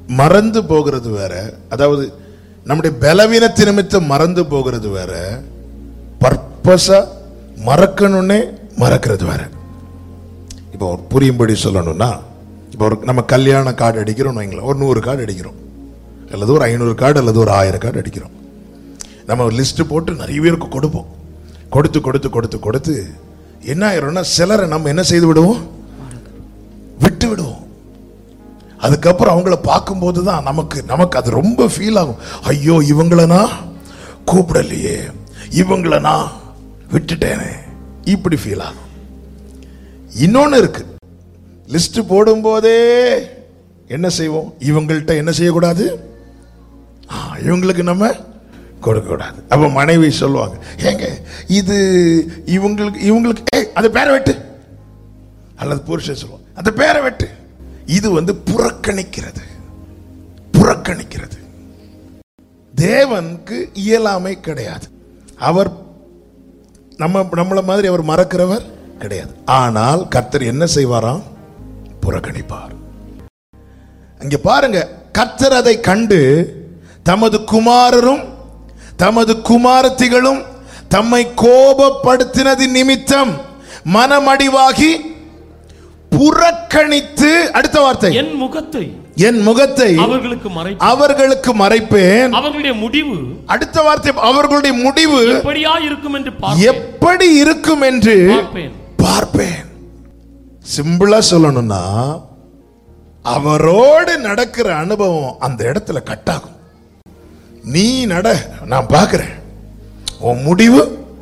மறந்து போகிறது வேற அதாவது நம்முடைய பலவீனத்து நிமித்தம் மறந்து போகிறது வேற பர்பஸா மறக்கணும்னே மறக்கிறது வேற இப்போ ஒரு புரியும்படி சொல்லணும்னா இப்போ ஒரு நம்ம கல்யாண கார்டு அடிக்கிறோம் வைங்களேன் ஒரு நூறு கார்டு அடிக்கிறோம் அல்லது ஒரு ஐநூறு கார்டு அல்லது ஒரு ஆயிரம் கார்டு அடிக்கிறோம் நம்ம ஒரு லிஸ்ட் போட்டு நிறைய பேருக்கு கொடுப்போம் கொடுத்து கொடுத்து கொடுத்து கொடுத்து என்ன ஆயிரும்னா சிலரை நம்ம என்ன செய்து விடுவோம் விட்டு விடுவோம் அதுக்கப்புறம் அவங்கள பார்க்கும்போது தான் நமக்கு நமக்கு அது ரொம்ப ஃபீல் ஆகும் ஐயோ இவங்கள நான் கூப்பிடலையே இவங்கள நான் விட்டுட்டேனே இப்படி ஃபீல் ஆகும் இன்னொன்னு இருக்கு லிஸ்ட் போடும்போதே என்ன செய்வோம் இவங்கள்ட்ட என்ன செய்யக்கூடாது ஆ, இவங்களுக்கு நம்ம கொடுக்க கூடாது அப்ப மனைவி சொல்லுவாங்க ஏங்க இது இவங்களுக்கு இவங்களுக்கு ஏய் அந்த பேரை வெட்டு அல்லது புருஷன் சொல்லுவாங்க அந்த பேரை வெட்டு இது வந்து புறக்கணிக்கிறது புறக்கணிக்கிறது தேவனுக்கு இயலாமை கிடையாது அவர் நம்ம நம்மள மாதிரி அவர் மறக்கிறவர் கிடையாது ஆனால் கர்த்தர் என்ன செய்வாராம் புறக்கணிப்பார் அங்க பாருங்க கர்த்தர் அதை கண்டு தமது குமாரரும் தமது குமாரத்திகளும் தம்மை கோபப்படுத்தினது நிமித்தம் மனமடிவாகி புறக்கணித்து அடுத்த வார்த்தை என் முகத்தை என் முகத்தை அவர்களுக்கு மறை அவர்களுக்கு மறைப்பேன் அவர்களுடைய முடிவு அடுத்த வார்த்தை அவர்களுடைய முடிவு எப்படியா இருக்கும் என்று பார்ப்பேன் எப்படி இருக்கும் என்று பார்ப்பேன் பார்ப்பேன் சிம்பிளா சொல்லணும்னா அவரோடு நடக்கிற அனுபவம் அந்த இடத்துல கட்டாகும் நீ நட நான் பார்க்கிறேன் உன் முடிவு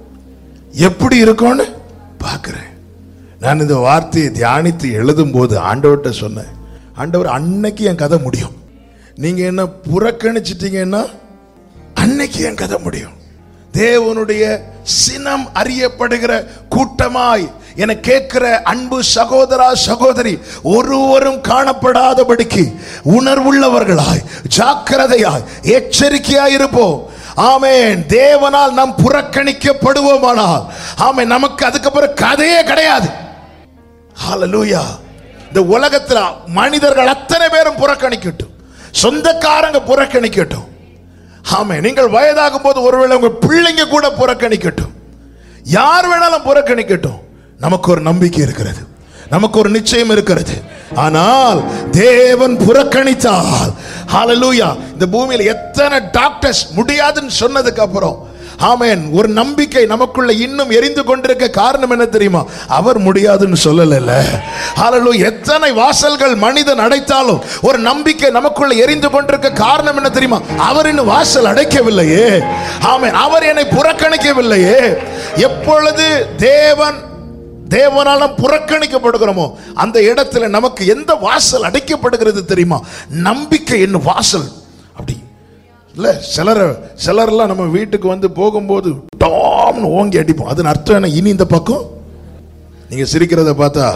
எப்படி இருக்கும்னு பார்க்கிறேன் நான் இந்த வார்த்தையை தியானித்து எழுதும் போது ஆண்டவர்கிட்ட சொன்னேன் ஆண்டவர் அன்னைக்கு என் கதை முடியும் நீங்க என்ன புறக்கணிச்சிட்டீங்கன்னா அன்னைக்கு என் கதை முடியும் தேவனுடைய சினம் அறியப்படுகிற கூட்டமாய் என கேட்கிற அன்பு சகோதரா சகோதரி ஒருவரும் காணப்படாதபடிக்கு உணர்வுள்ளவர்களாய் ஜாக்கிரதையாய் எச்சரிக்கையாய் இருப்போம் ஆமென் தேவனால் நாம் புறக்கணிக்கப்படுவோமானால் ஆமென் நமக்கு அதுக்கப்புறம் கதையே கிடையாது ஹalleluya இந்த உலகத்துல மனிதர்கள் அத்தனை பேரும் புறக்கணிக்கட்டும் சொந்தக்காரங்க புறக்கணிக்கட்டும் ஆமே நீங்கள் வயதாகும் போது ஒருவேளை உங்க பிள்ளைங்க கூட புறக்கணிக்கட்டும் யார் வேணாலும் புறக்கணிக்கட்டும் நமக்கு ஒரு நம்பிக்கை இருக்கிறது நமக்கு ஒரு நிச்சயம் இருக்கிறது ஆனால் தேவன் புறக்கணித்தால் ஹalleluya இந்த பூமியில எத்தனை டாக்டர்ஸ் முடியாதுன்னு சொன்னதுக்கு அப்புறம் ஆமென் ஒரு நம்பிக்கை நமக்குள்ள இன்னும் எரிந்து கொண்டிருக்க காரணம் என்ன தெரியுமா அவர் முடியாதுன்னு சொல்லல ஹalleluya எத்தனை வாசல்கள் மனிதன் அடைத்தாலும் ஒரு நம்பிக்கை நமக்குள்ள எரிந்து கொண்டிருக்க காரணம் என்ன தெரியுமா அவர் இன்னும் வாசல் அடைக்கவில்லையே ஆமென் அவர் என்னை புறக்கணிக்கவில்லையே எப்பொழுது தேவன் தேவனாலும் புறக்கணிக்கப்படுகிறோமோ அந்த இடத்துல நமக்கு எந்த வாசல் அடைக்கப்படுகிறது தெரியுமா நம்பிக்கை என்னும் வாசல் அப்படி இல்ல சிலர் சிலர்லாம் நம்ம வீட்டுக்கு வந்து போகும்போது டாம்னு ஓங்கி அடிப்போம் அதன் அர்த்தம் என்ன இனி இந்த பக்கம் நீங்க சிரிக்கிறத பார்த்தா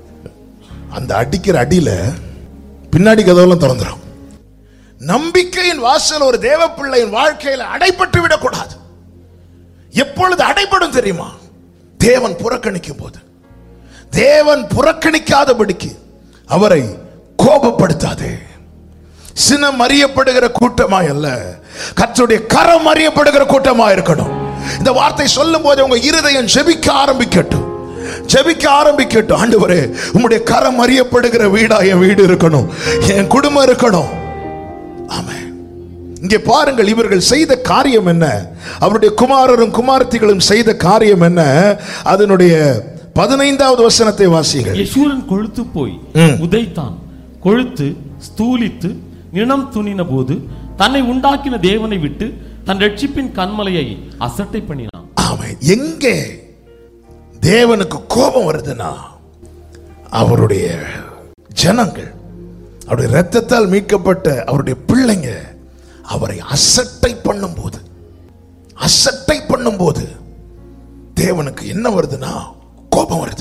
அந்த அடிக்கிற அடியில பின்னாடி கதவெல்லாம் திறந்துடும் நம்பிக்கையின் வாசல் ஒரு தேவ பிள்ளையின் வாழ்க்கையில அடைபட்டு விடக்கூடாது எப்பொழுது அடைபடும் தெரியுமா தேவன் புறக்கணிக்கும் போது தேவன் புறக்கணிக்காதபடிக்கு அவரை கோபப்படுத்தாதே சினம் அறியப்படுகிற கூட்டமாய் அல்ல கர்த்தருடைய கரம் அறியப்படுகிற கூட்டமா இருக்கணும் இந்த வார்த்தை சொல்லும் போது உங்க இருதயம் ஜெபிக்க ஆரம்பிக்கட்டும் ஜெபிக்க ஆரம்பிக்கட்டும் ஆண்டவரே உம்முடைய கரம் அறியப்படுகிற வீடா என் வீடு இருக்கணும் என் குடும்பம் இருக்கணும் ஆமென் இங்கே பாருங்கள் இவர்கள் செய்த காரியம் என்ன அவருடைய குமாரரும் குமாரத்திகளும் செய்த காரியம் என்ன அதனுடைய பதினைந்தாவது வசனத்தை வாசிகள் யசூரன் கொழுத்து போய் ம். உதைத்தான் கொழுத்து ஸ்தூலித்து நினம் துணின போது தன்னை உண்டாக்கின தேவனை விட்டு தன் ரட்சிப்பின் கண்மலையை அசட்டை பண்ணினான் ஆமென் எங்கே தேவனுக்கு கோபம் வருதுன்னா அவருடைய ஜனங்கள் அவருடைய இரத்தத்தால் மீட்கப்பட்ட அவருடைய பிள்ளைங்க அவரை அசட்டை பண்ணும்போது அசட்டை பண்ணும்போது தேவனுக்கு என்ன வருதுன்னா கோபம் வருது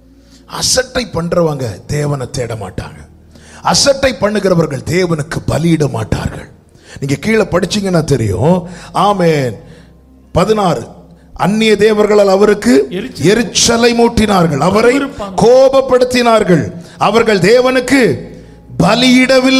அசட்டை பண்றவங்க தேவனை தேட மாட்டாங்க அசட்டை பண்ணுகிறவர்கள் தேவனுக்கு பலியிட மாட்டார்கள் நீங்க கீழே படிச்சீங்கன்னா தெரியும் ஆமென் பதினாறு அந்நிய தேவர்களால் அவருக்கு எரிச்சல். எரிச்சலை மூட்டினார்கள் அவரை அருவருப்பான- கோபப்படுத்தினார்கள் அவர்கள் தேவனுக்கு பலியிடவில்லை